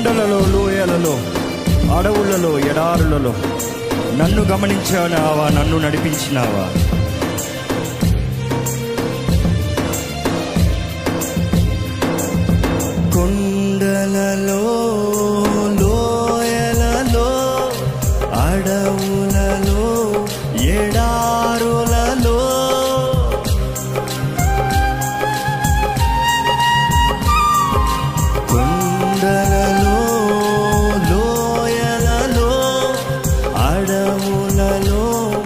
కొండలలో లోయలలో అడవులలో ఎడారులలో నన్ను గమనించానావా నన్ను నడిపించినావా కొండలలో లోయలలో అడవులలో ఎడారులలో కొండలలో లోయలలో అడవులలో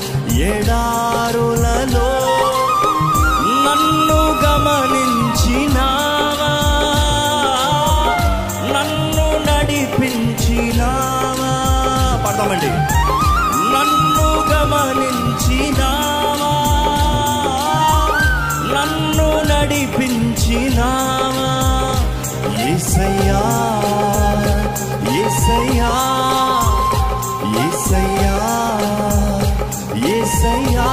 ఎడారులలో నన్ను గమనించినావా నన్ను నడిపించినావా పడతామండి నన్ను గమనించినావా నన్ను నడిపించినావా ఏసయ్యా ఏసయ్యా ఏసయ్యా ఏసయ్యా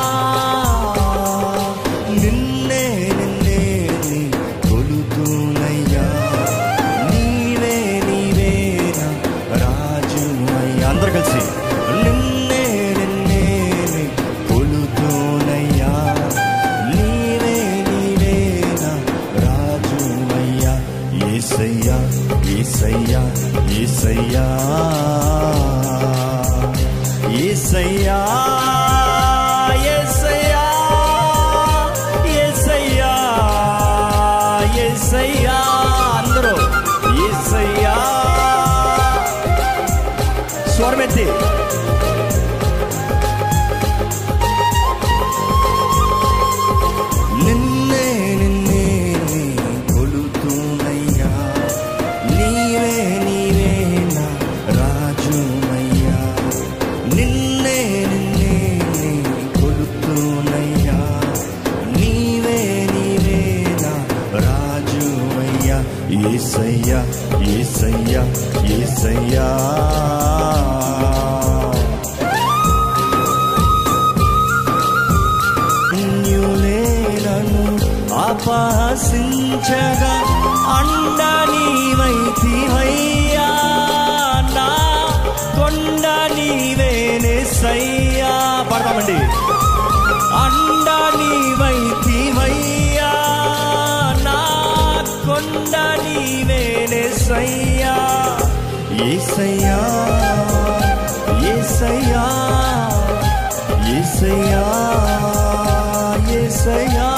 నిన్నే నిన్నే నీ కొలుతూనయ్యా నీవే నీవే నా రాజు అయ్యా అందరు కలిసి నిన్నే నిన్నే నీ కొలుతూనయ్యా నీవే నీవే నా రాజు అయ్యా ఏసయ్యా ఏసయ్యా ఏసయ్యా ఏసయ్యా ఏసయ్యా ఏసయ్యా ఏసయ్యా అందరూ ఏసయ్యా స్వరమెత్తి నిన్నే నిన్నే నీ కొలుతూనయ్యా నీవే నీవే నా రాజుమయ్యా నిన్నే నిన్నే నీ కొలుతూనయ్యా నీవే నీవే నా రాజుమయ్యా ఏసయ్యా ఏసయ్యా ఏసయ్యా న్యులే నన్ను అపహసించగా అండ నీవైతివయ్యా నా కొండ నీవేనే సయ్యా పడతామండి అండ నీవైతివయ్యా నా కొండ నీవేనే సయ్యా ఏసయ్యా ఏసయ్యా ఏసయ్యా ఏసయ్యా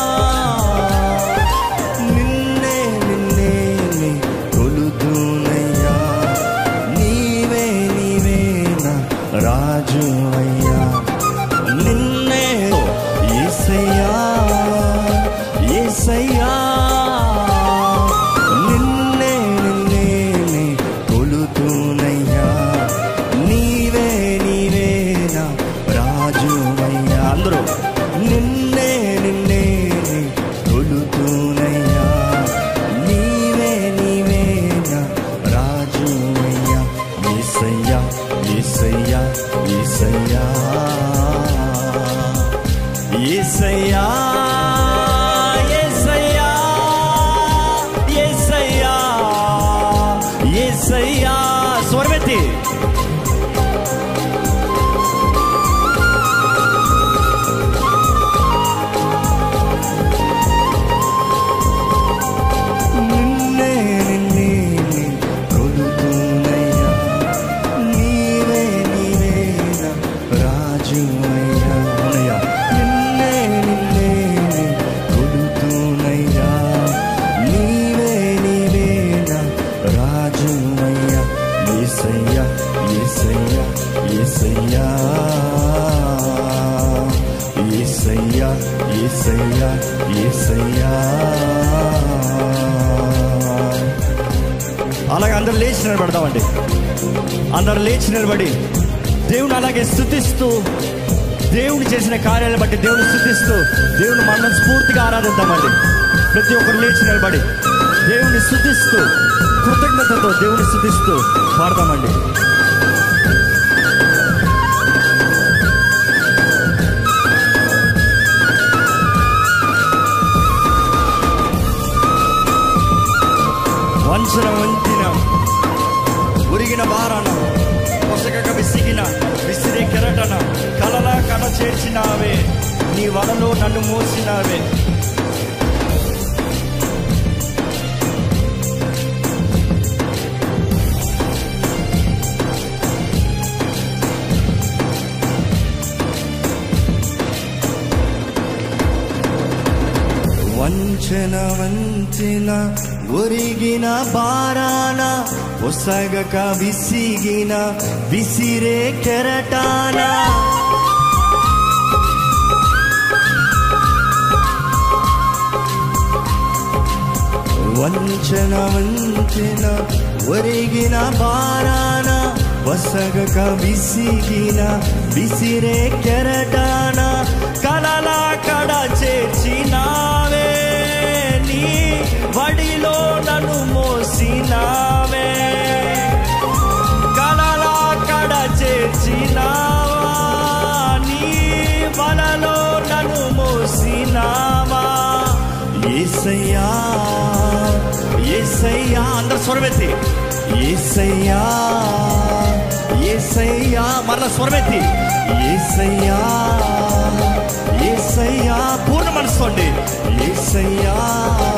నిన్నే నిన్నే నీ కొలుతూనయ్యా నీవే నీవే నా రాజు అయ్యా నిన్నే ఏసయ్యా ఏసయ్యా నిన్నే నిన్నే నీ కొలుతూనయ్యా నీవే నీవే నా రాజు అయ్యా అందరూ నిన్నే నిన్నే నీ కొలుతూనయ్యా నీవే నీవే నా రాజు అయ్యా ఏసయ్యా ఏసయ్యా ఏసయ్యా ఏసయ్యా ఏసయ్యా ఏసయ్యా ఏసయ్యా స్వరమెత్తి నిన్నే నిన్నే నీ కొలుతూనయ్యా నీవే నీవే నా రాజు అయ్యా అవునయ్యా నిన్నే నిన్నే నీ కొలుతూనయ్యా నీవే నీవే నా రాజు అయ్యా ఏసయ్యా ఏసయ్యా ఏసయ్యా ఏసయ్యా ఏసయ్యా ఏసయ్యా అలాగే అందరు లేచి నిలబడతామండి అందరు లేచి నిలబడి దేవుని అలాగే స్థుతిస్తూ దేవుని చేసిన కార్యాలను బట్టి దేవుని స్థుతిస్తూ దేవుని మనం స్ఫూర్తిగా ఆరాధిద్దామండి ప్రతి ఒక్కరు లేచి నిలబడి దేవుని స్థుతిస్తూ కృతజ్ఞతతో దేవుని స్థుతిస్తూ పాడతామండి వంచన వంచిన చేర్చినావే నీ వలలో నన్ను మోసినావే వంచన వంచిన ఒరిగిన బారాన ఒసగక విసిగిన విసిరే కెరటాన వంచన వంచిన ఒరిగిన బారాన వసగక విసిగిన విసిరే కెరటాన కలల కడ చేర్చినావే నీ వడిలో నన్ను మోసినావే కలల కడ చేర్చినావా నీ వలలో నన్ను మోసినావా ఏసయ్యా ఏసయ్యా అందరు స్వరమెత్తి ఏసయ్యా ఏసయ్యా మరల స్వరమెత్తి ఏసయ్యా ఏసయ్యా పూర్ణ మనసుకోండి ఏసయ్యా